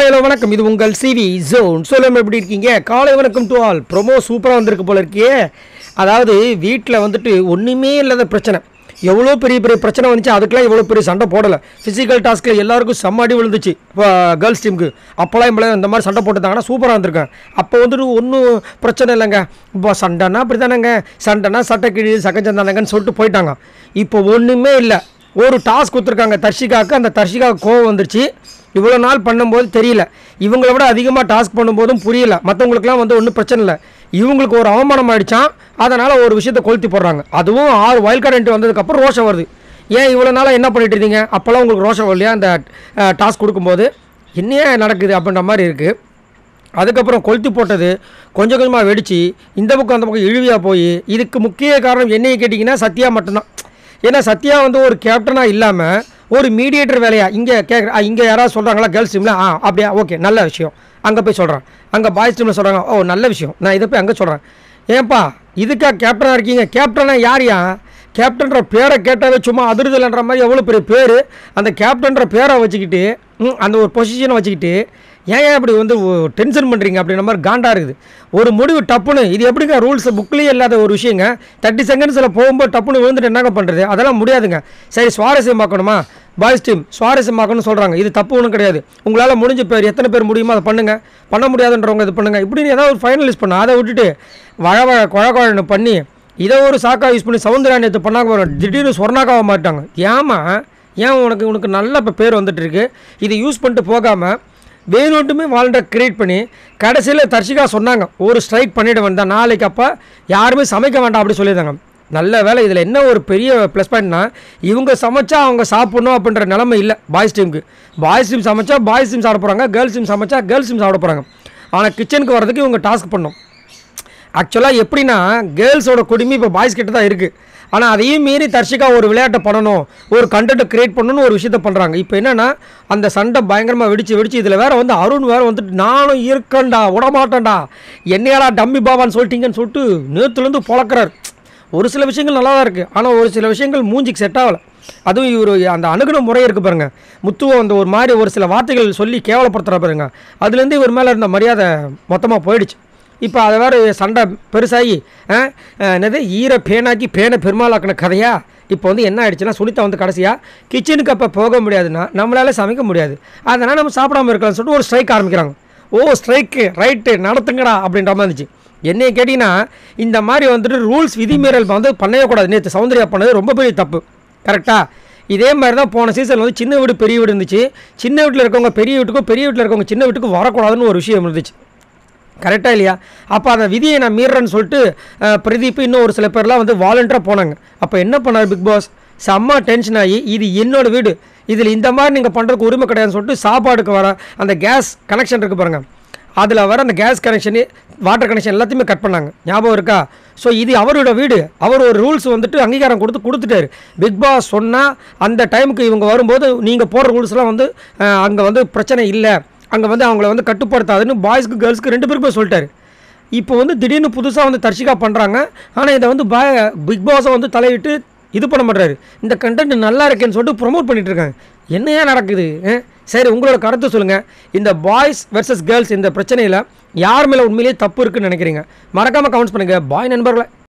Hello வணக்கம் இது உங்கள் சிவி ஜோன் சொல்லுங்க எப்படி இருக்கீங்க காலை வணக்கம் டு ஆல் ப்ரொமோ சூப்பராக வந்திருக்கு போல இருக்கே அதாவது வீட்டில் வந்துட்டு ஒன்றுமே இல்லாத பிரச்சனை எவ்வளோ பெரிய பெரிய பிரச்சனை வந்துச்சு அதுக்கெல்லாம் எவ்வளோ பெரிய சண்டை போடலை ஃபிசிக்கல் டாஸ்க்கில் எல்லாருக்கும் செம்ம அடி விழுந்துச்சு இப்போ கேர்ள்ஸ் டீமுக்கு அப்போலாம் இப்போலாம் இந்த மாதிரி சண்டை போட்டுருந்தாங்கன்னா சூப்பராக இருந்திருக்கேன் அப்போ வந்துட்டு ஒன்றும் பிரச்சனை இல்லைங்க இப்போ சண்டைனா அப்படி தானேங்க சண்டைனா சட்டை கிழி சக்கஞ்சந்தானங்கன்னு சொல்லிட்டு போயிட்டாங்க இப்போ ஒன்றுமே இல்லை ஒரு டாஸ்க் கொடுத்துருக்காங்க தர்ஷிகாவுக்கு அந்த தர்ஷிகாவுக்கு கோவம் வந்துருச்சு இவ்வளோ நாள் பண்ணும்போது தெரியல இவங்கள விட அதிகமாக டாஸ்க் பண்ணும்போதும் புரியல மற்றவங்களுக்குலாம் வந்து ஒன்றும் பிரச்சனை இல்லை இவங்களுக்கு ஒரு அவமானம் ஆயிடுச்சான் அதனால் ஒரு விஷயத்தை கொளுத்தி போடுறாங்க அதுவும் ஆறு வயல் கரண்ட் வந்ததுக்கப்புறம் ரோஷம் வருது ஏன் இவ்வளோ நாளாக என்ன பண்ணிட்டு இருந்தீங்க அப்போல்லாம் உங்களுக்கு ரோஷம் வரலையா அந்த டாஸ்க் கொடுக்கும்போது என்னையே நடக்குது அப்படின்ற மாதிரி இருக்குது அதுக்கப்புறம் கொளுத்தி போட்டது கொஞ்சம் கொஞ்சமாக வெடித்து இந்த பக்கம் அந்த பக்கம் இழுவியாக போய் இதுக்கு முக்கிய காரணம் என்னையை கேட்டிங்கன்னா சத்யா மட்டும்தான் ஏன்னா சத்யா வந்து ஒரு கேப்டனாக இல்லாமல் ஒரு மீடியேட்டர் வேலையா இங்கே கேட்குற இங்கே யாராவது சொல்கிறாங்களா கேர்ள்ஸ் டீமில் ஆ அப்படியா ஓகே நல்ல விஷயம் அங்கே போய் சொல்கிறேன் அங்கே பாய்ஸ் டீமில் சொல்கிறாங்க ஓ நல்ல விஷயம் நான் இதை போய் அங்கே சொல்கிறேன் ஏன்பா இதுக்கா கேப்டனாக இருக்கீங்க கேப்டனாக யாரையா கேப்டன்ற பேரை கேட்டாவே சும்மா அதிர்தல்ன்ற மாதிரி எவ்வளோ பெரிய பேர் அந்த கேப்டன்ற பேரை வச்சுக்கிட்டு ம், அந்த ஒரு பொசிஷனை வச்சுக்கிட்டு ஏன் ஏன் இப்படி வந்து டென்ஷன் பண்ணுறீங்க அப்படின்ற மாதிரி காண்டா இருக்குது ஒரு முடிவு டப்புன்னு இது எப்படிங்க ரூல்ஸ் புக்லேயே இல்லாத ஒரு விஷயங்க தேர்ட்டி செகண்ட்ஸில் போகும்போது டப்புன்னு விழுந்துட்டு என்னங்க பண்ணுறது அதெல்லாம் முடியாதுங்க சரி சுவாரஸ்யமாக்கணுமா பாய்ஸ் டீம் சுவாரஸ்யமாக்கணும்னு சொல்கிறாங்க இது தப்பு ஒன்றும் கிடையாது உங்களால் முடிஞ்ச பேர் எத்தனை பேர் முடியுமோ அதை பண்ணுங்கள் பண்ண முடியாதுன்றவங்க இது பண்ணுங்கள் இப்படின்னு ஏதாவது ஒரு ஃபைனலிஸ்ட் பண்ண அதை விட்டுட்டு வழ வழ குழ குழன்னு பண்ணி இதை ஒரு சாக்கா யூஸ் பண்ணி சவுந்தரா நேற்று பண்ணாங்க பாருங்க, திடீர்னு சொர்ணாக்காவை மாட்டாங்க ஏமா ஏன் உனக்கு உனக்கு நல்ல இப்போ பேர் வந்துட்டு இருக்கு இதை யூஸ் பண்ணிட்டு போகாமல் வேணுட்டுமே வாலண்டர் கிரியேட் பண்ணி கடைசியில் தர்ஷிகா சொன்னாங்க ஒரு ஸ்ட்ரைக் பண்ணிட்டு வந்தா நாளைக்கு அப்போ யாருமே சமைக்க வேண்டாம் அப்படி சொல்லியிருந்தாங்க நல்ல வேலை இதில் என்ன ஒரு பெரிய ப்ளஸ் பாயிண்ட்னா இவங்க சமைச்சா அவங்க சாப்பிடணும் அப்படின்ற நிலமை இல்லை பாய்ஸ் டீமுக்கு பாய்ஸ் டீம் சமைச்சா பாய்ஸ் டீம் சாப்பிட போகிறாங்க கேர்ள்ஸ் டீம் சமைச்சா கேர்ள்ஸ் டீம் சாப்பிட போகிறாங்க ஆனால் கிச்சனுக்கு வர்றதுக்கு இவங்க டாஸ்க் பண்ணணும் ஆக்சுவலாக எப்படின்னா கேர்ள்ஸோட குடுமி இப்போ பாய்ஸ் கிட்ட தான் இருக்குது ஆனால் அதையும் மீறி தர்ஷிகா ஒரு விளையாட்டை பண்ணணும் ஒரு கண்டென்ட்டை கிரியேட் பண்ணணும்னு ஒரு விஷயத்த பண்ணுறாங்க இப்போ என்னென்னா அந்த சண்டை பயங்கரமாக வெடிச்சு வெடிச்சு இதில் வேற வந்து அருண் வேற வந்துட்டு நானும் இருக்கேன்டா விடமாட்டேன்டா என்னையாடா டம்மி பாபான்னு சொல்லிட்டீங்கன்னு சொல்லிட்டு நேற்றுலேருந்து பொழக்கிறார் ஒரு சில விஷயங்கள் நல்லா தான் இருக்குது ஆனால் ஒரு சில விஷயங்கள் மூஞ்சிக்கு செட் ஆகலை அதுவும் இவர் அந்த அணுகுன முறை இருக்குது பாருங்க முத்துவை அந்த ஒரு மாதிரி ஒரு சில வார்த்தைகள் சொல்லி கேவலப்படுத்துகிற பாருங்க அதுலேருந்து இவர் மேலே இருந்த மரியாதை மொத்தமாக போயிடுச்சு இப்போ அதை வேறு சண்டை பெருசாகி ஆ, ஆ, என்னது ஈர பேனாக்கி பேனை பெருமாளாக்கின கதையா இப்போ வந்து என்ன ஆயிடுச்சுன்னா சுனிதா வந்து கடைசியாக கிச்சனுக்கு அப்போ போக முடியாதுன்னா நம்மளால சமைக்க முடியாது அதனால் நம்ம சாப்பிடாம இருக்கலாம்னு சொல்லிட்டு ஒரு ஸ்ட்ரைக் ஆரம்பிக்கிறாங்க ஓ ஸ்ட்ரைக்கு ரைட்டு நடத்துங்கடா அப்படின்ற மாதிரி இருந்துச்சு என்னைய கேட்டிங்கன்னா இந்த மாதிரி வந்துட்டு ரூல்ஸ் விதிமீறல் வந்து பண்ணவே கூடாது நேற்று சௌந்தர்யா பண்ணது ரொம்ப பெரிய தப்பு கரெக்டாக இதே மாதிரி தான் போன சீசன் வந்து சின்ன வீடு பெரிய வீடு இருந்துச்சு சின்ன வீட்டில் இருக்கவங்க பெரிய வீட்டுக்கும் பெரிய வீட்டில் இருக்கவங்க சின்ன வீட்டுக்கும் வரக்கூடாதுன்னு ஒரு விஷயம் இருந்துச்சு கரெக்டாக இல்லையா அப்போ அந்த விதியை நான் மீறேன்னு சொல்லிட்டு அஹ், பிரதீப் இன்னும் ஒரு சில பேர்லாம் வந்து வாலண்டராக போனாங்க அப்போ என்ன பண்ணார் பிக் பாஸ் செம்ம டென்ஷன் ஆகி இது என்னோட வீடு இதில் இந்த மாதிரி நீங்கள் பண்ணுறதுக்கு உரிமை கிடையாதுன்னு சொல்லிட்டு சாப்பாடுக்கு வர அந்த கேஸ் கனெக்ஷன் இருக்குது பாருங்கள் அதில் வர அந்த கேஸ் கனெக்ஷனு வாட்டர் கனெக்ஷன் எல்லாத்தையுமே கட் பண்ணாங்க ஞாபகம் இருக்கா ஸோ இது அவரோட வீடு அவர் ஒரு ரூல்ஸ் வந்துட்டு அங்கீகாரம் கொடுத்து கொடுத்துட்டாரு பிக் பாஸ் சொன்னால் அந்த டைமுக்கு இவங்க வரும்போது நீங்கள் போடுற ரூல்ஸ்லாம் வந்து அங்கே வந்து பிரச்சனை இல்லை அங்கே வந்து அவங்கள வந்து கட்டுப்படுத்தாதுன்னு பாய்ஸ்க்கு கேர்ள்ஸ்க்கு ரெண்டு பேருக்குமே சொல்லிட்டாரு இப்போ வந்து திடீர்னு புதுசாக வந்து தர்ஷிகா பண்ணுறாங்க ஆனால் இதை வந்து பாய் பிக் பாஸை வந்து தலையிட்டு இது பண்ண மாட்டாரு இந்த கண்டென்ட் நல்லா இருக்கேன்னு சொல்லிட்டு ப்ரொமோட் பண்ணிட்டு இருக்காங்க என்னையா நடக்குது அஹ்? சரி உங்களோட கருத்து சொல்லுங்கள் இந்த பாய்ஸ் வெர்சஸ் கேர்ள்ஸ் இந்த பிரச்சனையில் யார் மேலே உண்மையிலேயே தப்பு இருக்குன்னு நினைக்கிறீங்க மறக்காமல் கமெண்ட்ஸ் பண்ணுங்கள் பாய் நண்பர்களை